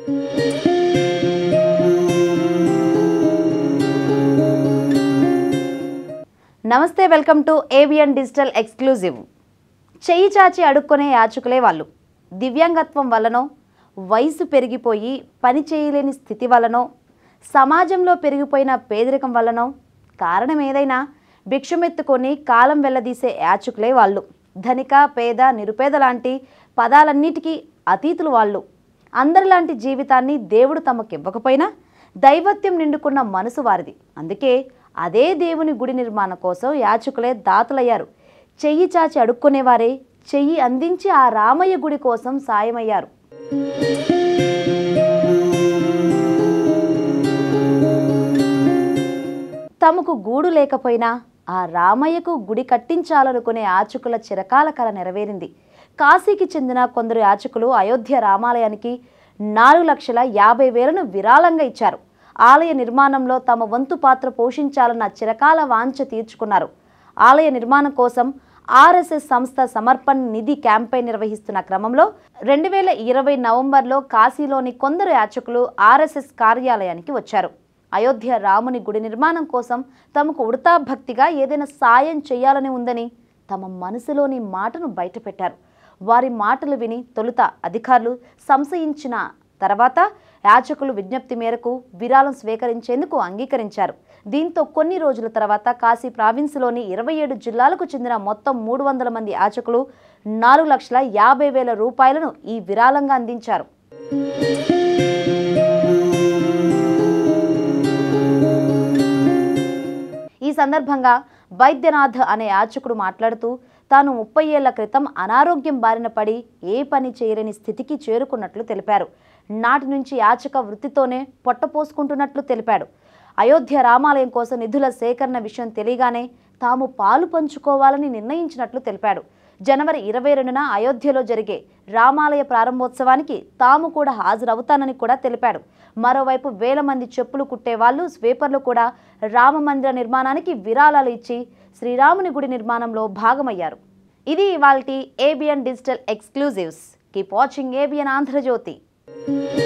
నమస్తే welcome to ABN digital exclusive చెయ్యి చాచి అడుక్కునే యాచకులే వాళ్ళు దివ్యాంగత్వం వల్లనో వయసు పెరిగిపోయి పని చేయలేని స్థితి వల్లనో సమాజంలో పెరిగిపోయిన పేదరికం వల్లనో కారణం ఏదైనా భిక్షమెత్తుకొని కాలం వెళ్ళదీసే యాచకులే వాళ్ళు ధనిక పేద నిరుపేద లాంటి పదాలన్నిటికీ అతీతులు వాళ్ళు అందరిలాంటి జీవితాన్ని దేవుడు తమకివ్వకపోయినా దైవత్యం నిండుకున్న మనసు వారిది అందుకే అదే దేవుని గుడి నిర్మాణం కోసం యాచకులే దాతలయ్యారు చెయ్యి చాచి అడుక్కునేవారే చెయ్యి అందించి ఆ రామయ్య గుడి కోసం సాయమయ్యారు తమకు గూడు లేకపోయినా ఆ రామయ్యకు గుడి కట్టించాలనుకునే యాచకుల చిరకాల కల నెరవేరింది కాశీకి చెందిన కొందరు యాచకులు అయోధ్య రామాలయానికి నాలుగు లక్షల యాభై వేలను విరాళంగా ఇచ్చారు ఆలయ నిర్మాణంలో తమ వంతు పాత్ర పోషించాలన్న చిరకాల వాంఛ తీర్చుకున్నారు ఆలయ నిర్మాణం కోసం ఆర్ఎస్ఎస్ సంస్థ సమర్పణ్ నిధి క్యాంపెయిన్ నిర్వహిస్తున్న క్రమంలో రెండు వేల ఇరవై నవంబర్లో కాశీలోని కొందరు యాచకులు ఆర్ఎస్ఎస్ కార్యాలయానికి వచ్చారు అయోధ్య రాముని గుడి నిర్మాణం కోసం తమకు ఉడతా భక్తిగా ఏదైనా సాయం చేయాలని ఉందని తమ మనసులోని మాటను బయటపెట్టారు వారి మాటలు విని తొలుత అధికారులు సంశయించిన తర్వాత యాచకులు విజ్ఞప్తి మేరకు విరాళం స్వీకరించేందుకు అంగీకరించారు దీంతో కొన్ని రోజుల తర్వాత కాశీ ప్రావిన్స్లోని ఇరవై ఏడు జిల్లాలకు చెందిన మొత్తం మూడు వందల మంది యాచకులు నాలుగు లక్షల యాభై వేల రూపాయలను ఈ విరాళంగా అందించారు ఈ సందర్భంగా వైద్యనాథ్ అనే యాచకుడు మాట్లాడుతూ తాను ముప్పై ఏళ్ల క్రితం అనారోగ్యం బారిన పడి ఏ పని చేయలేని స్థితికి చేరుకున్నట్లు తెలిపారు నాటి నుంచి యాచక వృత్తితోనే పొట్టపోసుకుంటున్నట్లు తెలిపాడు అయోధ్య రామాలయం కోసం నిధుల సేకరణ విషయం తెలియగానే తాము పాలు పంచుకోవాలని నిర్ణయించినట్లు తెలిపాడు జనవరి ఇరవై రెండున అయోధ్యలో జరిగే రామాలయ ప్రారంభోత్సవానికి తాము కూడా హాజరవుతానని కూడా తెలిపాడు మరోవైపు వేల మంది చెప్పులు కుట్టేవాళ్ళు స్వీపర్లు కూడా రామ మందిర నిర్మాణానికి విరాళాలు ఇచ్చి శ్రీరాముని గుడి నిర్మాణంలో భాగమయ్యారు ఇది ఇవాల్టి ABN digital exclusives keep watching ABN Andhra Jyothi